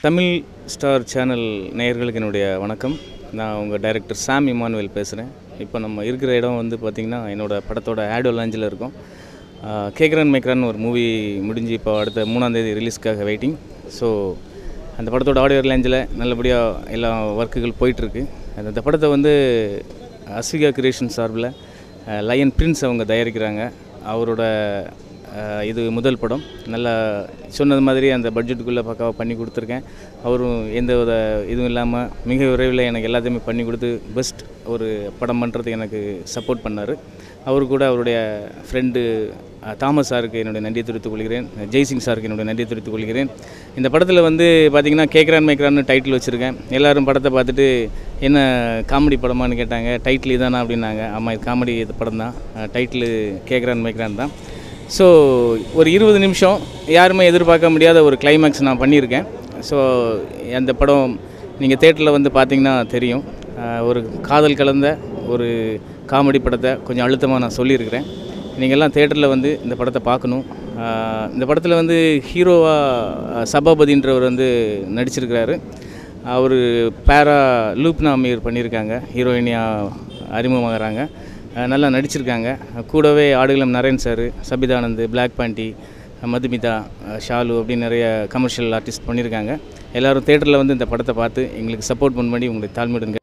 Tamil star channel நேயர்களுக்கு என்னுடைய வணக்கம் நான் உங்கள் டைரக்டர் சாம் இமானுவேல் பேசுகிறேன் இப்போ நம்ம இருக்கிற இடம் வந்து பார்த்திங்கன்னா என்னோட படத்தோட ஆடோ லாஞ்சில் இருக்கோம் கேக்ரான் மேக்ரான் ஒரு மூவி முடிஞ்சு இப்போ அடுத்த மூணாந்தேதி ரிலீஸ்க்காக வெயிட்டிங் ஸோ அந்த படத்தோட ஆடியோ லாஞ்சில் நல்லபடியாக எல்லா ஒர்க்குகள் போயிட்டுருக்கு அந்த படத்தை வந்து அஸ்விகா கிரியேஷன் சார்பில் லயன் பிரின்ஸ் அவங்க தயாரிக்கிறாங்க அவரோட அஹ், இது முதல் படம் நல்லா சொன்னது மாதிரி அந்த பட்ஜெட்டுக்குள்ளே பக்காவாக பண்ணி கொடுத்துருக்கேன் அவரும் எந்த வித இதுவும் இல்லாமல் மிக விரைவில் எனக்கு எல்லாத்தையுமே பண்ணி கொடுத்து பெஸ்ட் ஒரு படம் பண்ணுறதுக்கு எனக்கு சப்போர்ட் பண்ணார் அவரு கூட அவருடைய ஃப்ரெண்டு தாமஸ் சாருக்கு என்னுடைய நன்றியை தெரிவித்துக் கொள்கிறேன் ஜெய்சிங் சாருக்கு என்னுடைய நன்றியை தெரிவித்துக் கொள்கிறேன் இந்த படத்தில் வந்து பார்த்திங்கன்னா கேக்ரான் மேக்ரான்னு டைட்டில் வச்சுருக்கேன் எல்லாரும் படத்தை பார்த்துட்டு என்ன காமெடி படமான்னு கேட்டாங்க டைட்டில் இதானா அப்படின்னாங்க ஆமாம் இது காமெடி இது படம் தான் டைட்டில் கேக்ரான் மேக்ரான் தான் ஸோ ஒரு இருபது நிமிஷம் யாருமே எதிர்பார்க்க முடியாத ஒரு கிளைமேக்ஸ் நான் பண்ணியிருக்கேன் ஸோ அந்த படம் நீங்கள் தேட்டரில் வந்து பார்த்தீங்கன்னா தெரியும் அஹ் ஒரு காதல் கலந்த ஒரு காமெடி படத்தை கொஞ்சம் அழுத்தமாக நான் சொல்லியிருக்கிறேன் நீங்கள் எல்லாம் தேட்டரில் வந்து இந்த படத்தை பார்க்கணும் அஹ் இந்த படத்தில் வந்து ஹீரோவாக சபாபதின்றவர் வந்து நடிச்சிருக்கிறாரு அவர் பேரா லூப்னா அமீர் பண்ணியிருக்காங்க ஹீரோயினியாக அறிமுகமாகறாங்க அஹ் நல்லா நடிச்சிருக்காங்க கூடவே ஆடுகளம் நரேன் சார் சபிதானந்த் பிளாக் பாண்டி மதுமிதா அஹ் ஷாலு அப்படின்னு நிறைய கமர்ஷியல் ஆர்டிஸ்ட் பண்ணியிருக்காங்க எல்லாரும் தேட்டரில் வந்து இந்த படத்தை பார்த்து எங்களுக்கு சப்போர்ட் பண்ணும்படி உங்களுடைய தாழ்மையுடன் கேட்டுக்கிறேன்.